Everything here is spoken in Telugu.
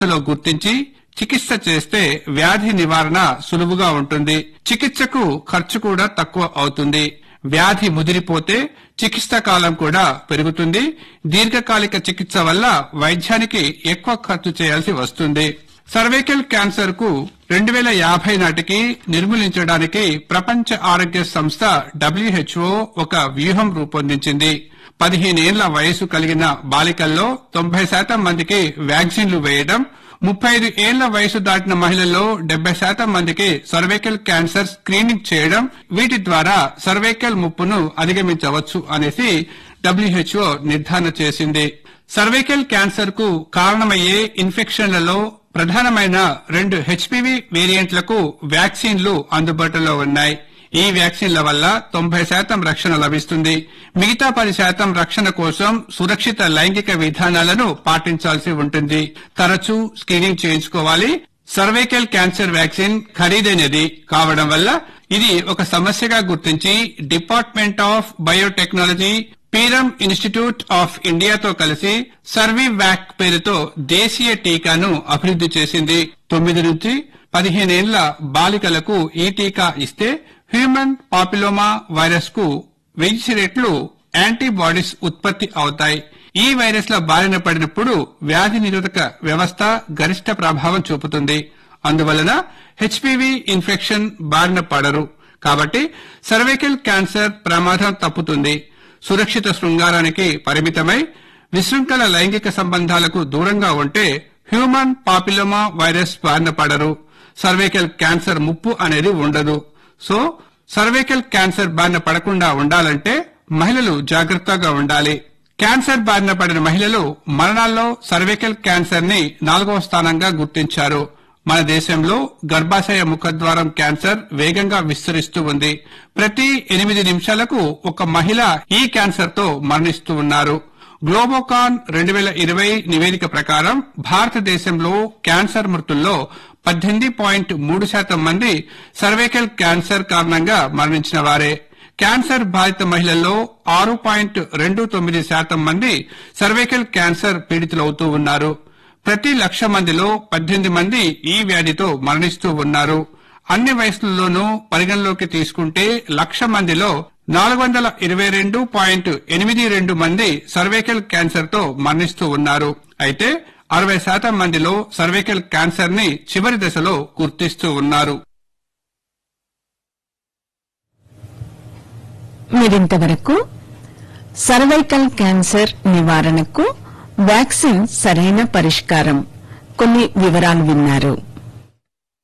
లో గుర్తించి చికిత్స చేస్తే వ్యాధి నివారణ సులువుగా ఉంటుంది చికిత్సకు ఖర్చు కూడా తక్కువ అవుతుంది వ్యాధి ముదిరిపోతే చికిత్స కాలం కూడా పెరుగుతుంది దీర్ఘకాలిక చికిత్స వల్ల వైద్యానికి ఎక్కువ ఖర్చు చేయాల్సి వస్తుంది సర్వైకల్ క్యాన్సర్ కు రెండు వేల యాభై నాటికి నిర్మూలించడానికి ప్రపంచ ఆరోగ్య సంస్థ డబ్ల్యూహెచ్ఓ ఒక వ్యూహం రూపొందించింది పదిహేనేళ్ల వయసు కలిగిన బాలికల్లో తొంభై శాతం మందికి వ్యాక్సిన్లు వేయడం ముప్పై ఐదు ఏళ్ల వయసు దాటిన మహిళల్లో డెబ్బై శాతం మందికి సర్వైకల్ క్యాన్సర్ స్క్రీనింగ్ చేయడం వీటి ద్వారా సర్వైకల్ ముప్పును అధిగమించవచ్చు అనేసి డబ్ల్యూహెచ్ఓ నిర్ధారణ చేసింది సర్వైకల్ క్యాన్సర్ కు కారణమయ్యే ఇన్ఫెక్షన్లలో ప్రధానమైన రెండు హెచ్పివి వేరియంట్లకు వ్యాక్సిన్లు అందుబాటులో ఉన్నాయి ఈ వ్యాక్సిన్ల వల్ల తొంభై శాతం రక్షణ లభిస్తుంది మిగతా పది శాతం రక్షణ కోసం సురక్షిత లైంగిక విధానాలను పాటించాల్సి ఉంటుంది తరచూ స్క్రీనింగ్ చేయించుకోవాలి సర్వైకల్ క్యాన్సర్ వ్యాక్సిన్ ఖరీదైనది కావడం వల్ల ఇది ఒక సమస్యగా గుర్తించి డిపార్ట్మెంట్ ఆఫ్ బయోటెక్నాలజీ పీరం ఇన్స్టిట్యూట్ ఆఫ్ ఇండియాతో కలిసి సర్వీ వ్యాక్ పేరుతో దేశీయ టీకాను అభివృద్ది చేసింది తొమ్మిది నుంచి పదిహేనేళ్ల బాలికలకు ఈ టీకా ఇస్తే హ్యూమన్ పాపిలోమా వైరస్ కు వెయ్యి రెట్లు యాంటీబాడీస్ ఉత్పత్తి అవుతాయి ఈ వైరస్ ల బారిన పడినప్పుడు వ్యాధి నిరోధక వ్యవస్థ గరిష్ట ప్రభావం చూపుతుంది అందువలన హెచ్పివి ఇన్ఫెక్షన్ బారిన పడరు కాబట్టి సర్వైకల్ క్యాన్సర్ ప్రమాదం తప్పుతుంది సురక్షిత శృంగారానికి పరిమితమై విశృంఖల లైంగిక సంబంధాలకు దూరంగా ఉంటే హ్యూమన్ పాపిలోమా వైరస్ బారిన పడరు సర్వైకల్ క్యాన్సర్ ముప్పు అనేది ఉండదు సో సర్వైకల్ క్యాన్సర్ బారిన పడకుండా ఉండాలంటే మహిళలు జాగ్రత్తగా ఉండాలి క్యాన్సర్ బారిన పడిన మహిళలు మరణాల్లో సర్వైకల్ క్యాన్సర్ ని నాలుగవ స్థానంగా గుర్తించారు మన దేశంలో గర్భాశయ ముఖద్వారం క్యాన్సర్ వేగంగా విస్తరిస్తూ ఉంది ప్రతి ఎనిమిది నిమిషాలకు ఒక మహిళ ఈ క్యాన్సర్ తో మరణిస్తూ ఉన్నారు గ్లోబోకాన్ రెండు వేల ఇరవై నివేదిక ప్రకారం భారతదేశంలో క్యాన్సర్ మృతుల్లో పద్దెనిమిది పాయింట్ మూడు శాతం మంది సర్వైకల్ క్యాన్సర్ కారణంగా మరణించిన వారే క్యాన్సర్ బాధిత మహిళల్లో ఆరు పాయింట్ రెండు తొమ్మిది శాతం మంది సర్వైకల్ క్యాన్సర్ పీడితులవుతూ ఉన్నారు ప్రతి లక్ష మందిలో పద్దెనిమిది మంది ఈ వ్యాధితో మరణిస్తూ ఉన్నారు అన్ని వయసుల్లోనూ పరిగణలోకి తీసుకుంటే లక్ష మందిలో నాలుగు వందల ఇరవై రెండు పాయింట్ ఎనిమిది రెండు మంది సర్వైకల్ క్యాన్సర్ తో మరణిస్తూ ఉన్నారు అయితే అరవై శాతం మందిలో సర్వైకల్ క్యాన్సర్ ని చివరి దశలో గుర్తిస్తూ ఉన్నారు మీరింతవరకు సర్వైకల్ క్యాన్సర్ నివారణకు వ్యాక్సిన్ సరైన పరిష్కారం కొన్ని వివరాలు విన్నారు